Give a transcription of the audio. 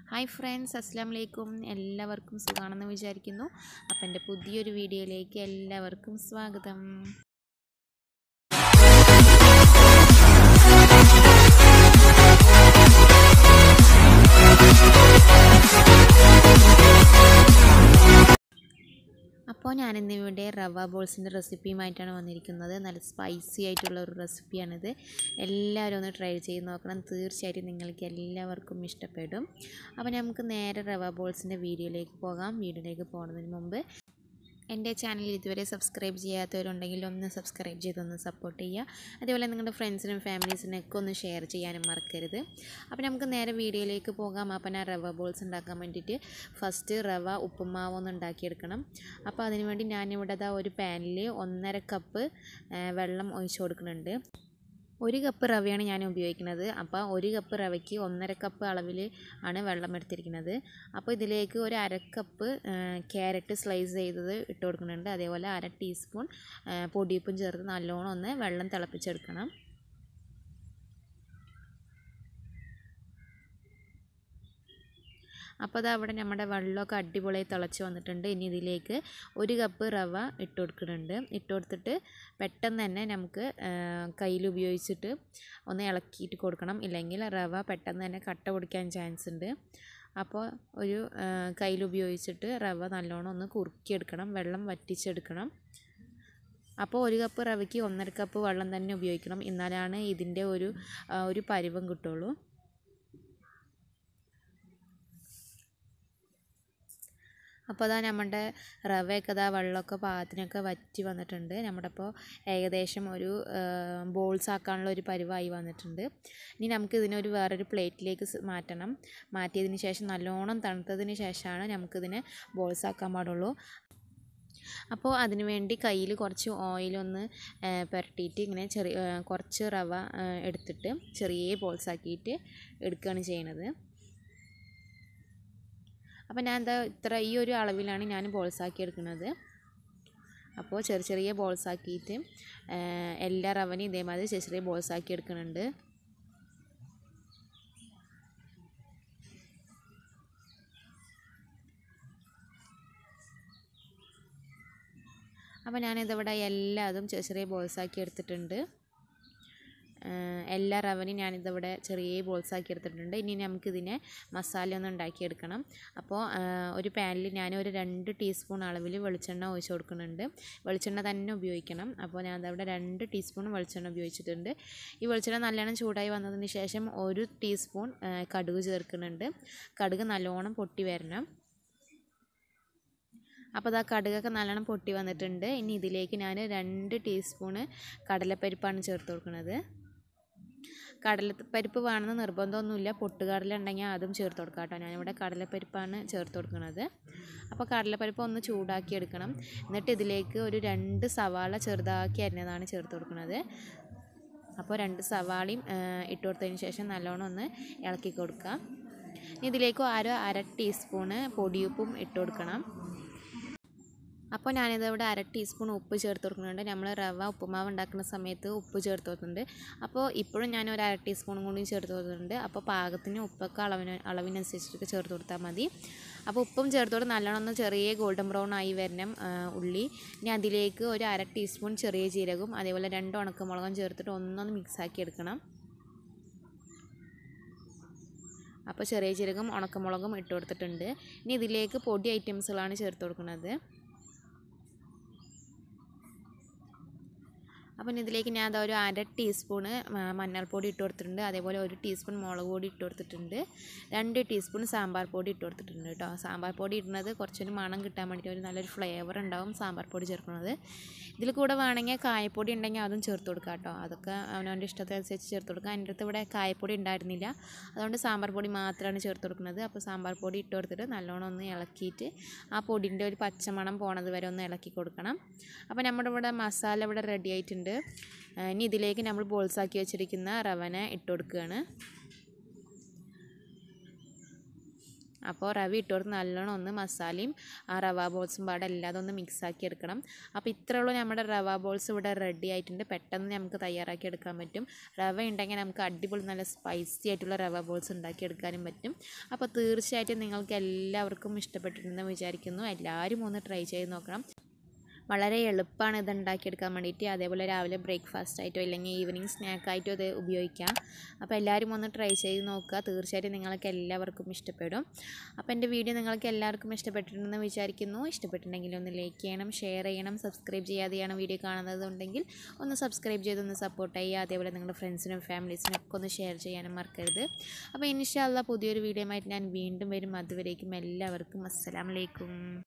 hi friends അസ്സാം വലൈക്കും എല്ലാവർക്കും സുഖമാണെന്ന് വിചാരിക്കുന്നു അപ്പം എൻ്റെ പുതിയൊരു വീഡിയോയിലേക്ക് എല്ലാവർക്കും സ്വാഗതം അപ്പോൾ ഞാനിന്നിവിടെ റവ ബോൾസിൻ്റെ റെസിപ്പിയുമായിട്ടാണ് വന്നിരിക്കുന്നത് നല്ല സ്പൈസി ആയിട്ടുള്ള ഒരു റെസിപ്പിയാണിത് എല്ലാവരും ഒന്ന് ട്രൈ ചെയ്ത് നോക്കണം തീർച്ചയായിട്ടും നിങ്ങൾക്ക് എല്ലാവർക്കും ഇഷ്ടപ്പെടും അപ്പോൾ നമുക്ക് നേരെ റവ ബോൾസിൻ്റെ വീഡിയോയിലേക്ക് പോകാം വീഡിയോയിലേക്ക് പോകുന്നതിന് മുമ്പ് എൻ്റെ ചാനൽ ഇതുവരെ സബ്സ്ക്രൈബ് ചെയ്യാത്തവരുണ്ടെങ്കിൽ ഒന്ന് സബ്സ്ക്രൈബ് ചെയ്തൊന്ന് സപ്പോർട്ട് ചെയ്യുക അതേപോലെ നിങ്ങളുടെ ഫ്രണ്ട്സിനും ഫാമിലീസിനൊക്കെ ഒന്ന് ഷെയർ ചെയ്യാനും മറക്കരുത് അപ്പോൾ നമുക്ക് നേരെ വീഡിയോയിലേക്ക് പോകാം അപ്പോൾ ഞാൻ റവ ബോൾസ് ഉണ്ടാക്കാൻ വേണ്ടിയിട്ട് ഫസ്റ്റ് റവ ഉപ്പുമാവ് ഒന്ന് ഉണ്ടാക്കിയെടുക്കണം അപ്പോൾ അതിനുവേണ്ടി ഞാനിവിടെ അതാ ഒരു പാനിൽ ഒന്നര കപ്പ് വെള്ളം ഒഴിച്ചു കൊടുക്കുന്നുണ്ട് ഒരു കപ്പ് റവയാണ് ഞാൻ ഉപയോഗിക്കുന്നത് അപ്പോൾ ഒരു കപ്പ് റവയ്ക്ക് ഒന്നര കപ്പ് അളവിൽ ആണ് വെള്ളം എടുത്തിരിക്കുന്നത് അപ്പോൾ ഇതിലേക്ക് ഒരു അര കപ്പ് ക്യാരറ്റ് സ്ലൈസ് ചെയ്തത് ഇട്ട് കൊടുക്കുന്നുണ്ട് അതേപോലെ അര ടീസ്പൂൺ പൊടിയുപ്പും ചേർത്ത് നല്ലോണം ഒന്ന് വെള്ളം തിളപ്പിച്ചെടുക്കണം അപ്പോൾ അത് അവിടെ നമ്മുടെ വെള്ളമൊക്കെ അടിപൊളിയായി തിളച്ച് വന്നിട്ടുണ്ട് ഇനി ഇതിലേക്ക് ഒരു കപ്പ് റവ ഇട്ട് കൊടുക്കുന്നുണ്ട് ഇട്ട് കൊടുത്തിട്ട് പെട്ടെന്ന് തന്നെ നമുക്ക് കയ്യിൽ ഉപയോഗിച്ചിട്ട് ഒന്ന് ഇളക്കിയിട്ട് കൊടുക്കണം ഇല്ലെങ്കിൽ റവ പെട്ടെന്ന് തന്നെ കട്ട പിടിക്കാൻ ചാൻസ് ഉണ്ട് അപ്പോൾ ഒരു കയ്യിൽ ഉപയോഗിച്ചിട്ട് റവ നല്ലോണം ഒന്ന് കുറുക്കിയെടുക്കണം വെള്ളം വറ്റിച്ചെടുക്കണം അപ്പോൾ ഒരു കപ്പ് റവയ്ക്ക് ഒന്നര കപ്പ് വെള്ളം തന്നെ ഉപയോഗിക്കണം എന്നാലാണ് ഇതിൻ്റെ ഒരു ഒരു പരുവം കിട്ടുള്ളൂ അപ്പോൾ അതാ നമ്മുടെ റവയൊക്കെ അതാ വെള്ളമൊക്കെ പാകത്തിനൊക്കെ വറ്റി വന്നിട്ടുണ്ട് നമ്മുടെ ഇപ്പോൾ ഏകദേശം ഒരു ബോൾസ് ആക്കാനുള്ള ഒരു പരുവായി വന്നിട്ടുണ്ട് ഇനി നമുക്ക് ഇതിനൊരു വേറൊരു പ്ലേറ്റിലേക്ക് മാറ്റണം മാറ്റിയതിന് ശേഷം നല്ലോണം തണുത്തതിന് ശേഷമാണ് നമുക്കിതിനെ ബോൾസ് ആക്കാൻ പാടുള്ളൂ അപ്പോൾ അതിന് വേണ്ടി കയ്യിൽ കുറച്ച് ഓയിലൊന്ന് പുരട്ടിയിട്ട് ഇങ്ങനെ ചെറിയ കുറച്ച് റവ എടുത്തിട്ട് ചെറിയ ബോൾസ് ആക്കിയിട്ട് എടുക്കുകയാണ് ചെയ്യണത് അപ്പോൾ ഞാൻ എന്താ ഇത്ര ഈ ഒരു അളവിലാണ് ഞാൻ ബോൾസ് ആക്കി എടുക്കുന്നത് അപ്പോൾ ചെറിയ ചെറിയ ബോൾസ് ആക്കിയിട്ട് എല്ലാ റവനും ഇതേമാതിരി ചെറിയ ചെറിയ ബോൾസ് ആക്കി എടുക്കുന്നുണ്ട് അപ്പോൾ ഞാനിതിവിടെ എല്ലാതും ചെറിയ ചെറിയ ബോൾസ് ആക്കി എടുത്തിട്ടുണ്ട് എല്ലാ റവനും ഞാനിതിവിടെ ചെറിയ ബോൾസ് ആക്കി എടുത്തിട്ടുണ്ട് ഇനി നമുക്കിതിനെ മസാല ഒന്ന് ഉണ്ടാക്കിയെടുക്കണം അപ്പോൾ ഒരു പാനിൽ ഞാൻ ഒരു രണ്ട് ടീസ്പൂൺ അളവിൽ വെളിച്ചെണ്ണ ഒഴിച്ച് കൊടുക്കുന്നുണ്ട് വെളിച്ചെണ്ണ തന്നെ ഉപയോഗിക്കണം അപ്പോൾ ഞാൻ അതവിടെ രണ്ട് ടീസ്പൂൺ വെളിച്ചെണ്ണ ഉപയോഗിച്ചിട്ടുണ്ട് ഈ വെളിച്ചെണ്ണ നല്ലോണം ചൂടായി വന്നതിന് ശേഷം ഒരു ടീസ്പൂൺ കടുക് ചേർക്കുന്നുണ്ട് കടുക് നല്ലോണം പൊട്ടി വരണം അപ്പോൾ അതാ കടുകൊക്കെ നല്ലോണം പൊട്ടി വന്നിട്ടുണ്ട് ഇനി ഇതിലേക്ക് ഞാൻ രണ്ട് ടീസ്പൂണ് കടലപ്പരിപ്പാണ് ചേർത്ത് കൊടുക്കുന്നത് കടലപ്പരിപ്പ് വേണമെന്ന് നിർബന്ധമൊന്നുമില്ല പൊട്ടുകടല ഉണ്ടെങ്കിൽ അതും ചേർത്ത് കൊടുക്കാം കേട്ടോ ഞാനിവിടെ കടലപ്പരിപ്പാണ് ചേർത്ത് കൊടുക്കുന്നത് അപ്പോൾ കടലപ്പരിപ്പ് ഒന്ന് ചൂടാക്കി എടുക്കണം എന്നിട്ട് ഇതിലേക്ക് ഒരു രണ്ട് സവാള ചെറുതാക്കി അരിഞ്ഞതാണ് ചേർത്ത് കൊടുക്കുന്നത് അപ്പോൾ രണ്ട് സവാളയും ഇട്ട് കൊടുത്തതിന് ശേഷം നല്ലോണം ഒന്ന് ഇളക്കി കൊടുക്കാം ഇതിലേക്ക് അര അര ടീസ്പൂണ് പൊടിയുപ്പും ഇട്ട് കൊടുക്കണം അപ്പോൾ ഞാനിതിവിടെ അര ടീസ്പൂൺ ഉപ്പ് ചേർത്ത് കൊടുക്കുന്നുണ്ട് നമ്മൾ റവ ഉപ്പുമാവ് ഉണ്ടാക്കുന്ന സമയത്ത് ഉപ്പ് ചേർത്ത് കൊടുക്കുന്നുണ്ട് അപ്പോൾ ഇപ്പോഴും ഞാൻ ഒരു അര ടീസ്പൂണും കൂടി ചേർത്ത് കൊടുക്കുന്നുണ്ട് അപ്പോൾ പാകത്തിന് ഉപ്പൊക്കെ അളവിന് അളവിനനുസരിച്ചിട്ട് ചേർത്ത് കൊടുത്താൽ മതി അപ്പോൾ ഉപ്പും ചേർത്തോട്ട് നല്ലോണം ഒന്ന് ചെറിയ ഗോൾഡൻ ബ്രൗൺ ആയി വരണം ഉള്ളി ഇനി അതിലേക്ക് ഒരു അര ടീസ്പൂൺ ചെറിയ ജീരകവും അതേപോലെ രണ്ട് ഉണക്കമുളകും ചേർത്തിട്ട് ഒന്നൊന്ന് മിക്സാക്കി എടുക്കണം അപ്പോൾ ചെറിയ ജീരകം ഉണക്കമുളകും ഇട്ട് കൊടുത്തിട്ടുണ്ട് ഇനി ഇതിലേക്ക് പൊടി ഐറ്റംസുകളാണ് ചേർത്ത് കൊടുക്കുന്നത് അപ്പം ഇതിലേക്ക് ഞാൻ അതാ ഒരു അര ടീസ്പൂണ് മഞ്ഞൾപ്പൊടി ഇട്ട് കൊടുത്തിട്ടുണ്ട് അതേപോലെ ഒരു ടീസ്പൂൺ മുളക് പൊടി ഇട്ട് കൊടുത്തിട്ടുണ്ട് രണ്ട് ടീസ്പൂൺ സാമ്പാർ പൊടി ഇട്ട് കൊടുത്തിട്ടുണ്ട് കേട്ടോ സാമ്പാർ പൊടി ഇടുന്നത് കുറച്ചൊരു മണം കിട്ടാൻ വേണ്ടിയിട്ട് ഒരു നല്ലൊരു ഫ്ലേവർ ഉണ്ടാവും സാമ്പാർ പൊടി ചേർക്കുന്നത് ഇതിൽ കൂടെ വേണമെങ്കിൽ കായപ്പൊടി ഉണ്ടെങ്കിൽ അതും ചേർത്ത് കൊടുക്കാം കേട്ടോ അതൊക്കെ അവനവൻ്റെ ഇഷ്ടത്തിനനുസരിച്ച് ചേർത്ത് കൊടുക്കാം എൻ്റെ അടുത്ത് ഇവിടെ കായപ്പൊടി ഉണ്ടായിരുന്നില്ല അതുകൊണ്ട് സാമ്പാർ പൊടി മാത്രമാണ് ചേർത്ത് കൊടുക്കുന്നത് അപ്പോൾ സാമ്പാർ പൊടി ഇട്ട് കൊടുത്തിട്ട് നല്ലോണം ഒന്ന് ഇളക്കിയിട്ട് ആ പൊടിൻ്റെ ഒരു പച്ചമണം പോണത് വരെ ഒന്ന് ഇളക്കി കൊടുക്കണം അപ്പോൾ നമ്മുടെ ഇവിടെ മസാല ഇവിടെ റെഡി ആയിട്ടുണ്ട് ഇനി ഇതിലേക്ക് നമ്മൾ ബോൾസാക്കി വെച്ചിരിക്കുന്ന റവന ഇട്ട് കൊടുക്കുകയാണ് അപ്പോൾ റവ ഇട്ട് കൊടുത്ത് നല്ലോണം ഒന്ന് മസാലയും ആ റവ ബോൾസും പാടെ എല്ലാതും ഒന്ന് മിക്സ് ആക്കി എടുക്കണം അപ്പോൾ ഇത്രേ ഉള്ളൂ നമ്മുടെ റവ ബോൾസ് ഇവിടെ റെഡി ആയിട്ടുണ്ട് പെട്ടെന്ന് നമുക്ക് തയ്യാറാക്കി എടുക്കാൻ പറ്റും റവ ഉണ്ടെങ്കിൽ നമുക്ക് അടിപൊളി നല്ല സ്പൈസി ആയിട്ടുള്ള റവ ബോൾസ് ഉണ്ടാക്കിയെടുക്കാനും പറ്റും അപ്പോൾ തീർച്ചയായിട്ടും നിങ്ങൾക്ക് എല്ലാവർക്കും ഇഷ്ടപ്പെട്ടിട്ടുണ്ടെന്ന് വിചാരിക്കുന്നു എല്ലാവരും ഒന്ന് ട്രൈ ചെയ്ത് നോക്കണം വളരെ എളുപ്പമാണ് ഇത് ഉണ്ടാക്കിയെടുക്കാൻ വേണ്ടിയിട്ട് അതേപോലെ രാവിലെ ബ്രേക്ക്ഫാസ്റ്റ് ആയിട്ടോ അല്ലെങ്കിൽ ഈവനിങ് സ്നാക്കായിട്ടോ ഇത് ഉപയോഗിക്കാം അപ്പോൾ എല്ലാവരും ഒന്ന് ട്രൈ ചെയ്ത് നോക്കുക തീർച്ചയായിട്ടും നിങ്ങൾക്ക് എല്ലാവർക്കും ഇഷ്ടപ്പെടും അപ്പോൾ എൻ്റെ വീഡിയോ നിങ്ങൾക്ക് എല്ലാവർക്കും ഇഷ്ടപ്പെട്ടിട്ടുണ്ടെന്ന് വിചാരിക്കുന്നു ഇഷ്ടപ്പെട്ടിട്ടുണ്ടെങ്കിൽ ഒന്ന് ലൈക്ക് ചെയ്യണം ഷെയർ ചെയ്യണം സബ്സ്ക്രൈബ് ചെയ്യാതെയാണ് വീഡിയോ കാണുന്നതുണ്ടെങ്കിൽ ഒന്ന് സബ്സ്ക്രൈബ് ചെയ്തൊന്ന് സപ്പോർട്ട് ചെയ്യുക അതേപോലെ നിങ്ങളുടെ ഫ്രണ്ട്സിനും ഫാമിലീസിനും ഒക്കെ ഒന്ന് ഷെയർ ചെയ്യാനും മറക്കരുത് അപ്പോൾ ഇൻഷാല്ല പുതിയൊരു വീഡിയോ ആയിട്ട് ഞാൻ വീണ്ടും വരും അതുവരേക്കും എല്ലാവർക്കും അസ്സലാമലൈക്കും